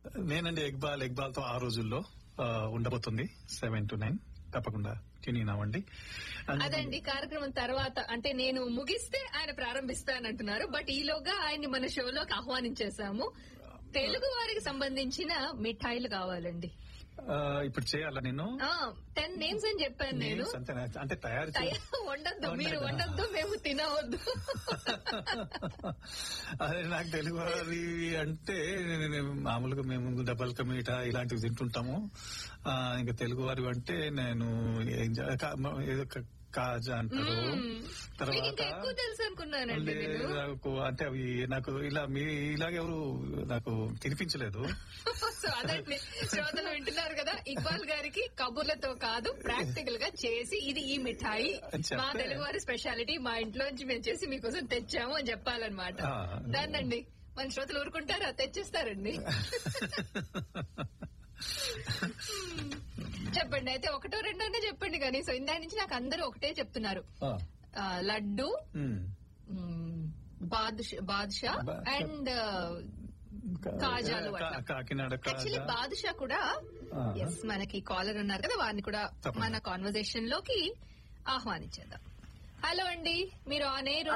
నేనండి ఎగ్బాల్ ఎగ్బాల్ తో ఆ రోజుల్లో ఆ, ఉండబోతుంది సెవెన్ టు నైన్ తప్పకుండా ట్యూన్ అవ్వండి And అదండి కార్యక్రమం తర్వాత అంటే నేను ముగిస్తే ఆయన ప్రారంభిస్తానంటున్నారు బట్ ఈలోగా ఆయన్ని మన షోలోకి ఆహ్వానించేశాము తెలుగు వారికి సంబంధించిన మిఠాయిలు కావాలండి ఆ, ఇప్పుడు చేయాలా నేను టెన్ నేమ్స్ అని చెప్పాను నేను Names అంతే అంటే తయారు చే- తయారు వండొద్దు మీరు వండొద్దా? వండొద్దు మేము తినవద్దు అదే నాకు తెలుగు వారి అంటే నేను మామూలుగా మేము డబల్ కమీటా ఇలాంటివి తింటుంటాము ఆ, ఇంకా తెలుగు వారి అంటే నేను ఏం చే- కా- ఏదో క- కాజా అంటారు మీకు ఇంకా ఎక్కువ తెలుసు అనుకున్నానండి లే- నేను నాకు అంటే అవి నాకు ఇలా మీ ఇలాగెవరు నాకు తినిపించలేదు సో అదండి శ్రోతలు వింటున్నారు కదా ఇక్బాల్ గారికి కబుర్లతో కాదు ప్రాక్టికల్ గా చేసి ఇది ఈ మిఠాయి అని చెప్పే. మా తెలుగు వారి స్పెషాలిటీ మా ఇంట్లోంచి మేము చేసి మీకోసం తెచ్చాము అని చెప్పాలన్నమాట ఆ. దాన్నండి మన శ్రోతలు ఊరుకుంటారా తెచ్చిస్తారండి చెప్పండి అయితే ఒకటో రెండోనే చెప్పండి కనీసం ఇందా నుంచి నాకు అందరూ ఒకటే చెప్తున్నారు ఆ, ఆ, లడ్డు ఉమ్. మ్, బాదుషా బాదుషా బా- అండ్ కా- కాజాలు కా- అట్లా. కాకినాడ యాక్చువల్లీ కాజా బాదుషా కూడా ఆ. ఎస్ మనకి కాలర్ ఉన్నారు కదా వారిని కూడా తప్పకుండా. మన కాన్వర్జేషన్ లోకి ఆహ్వానించేద్దాం హలో అండి మీరు ఆన్ ఎయిర్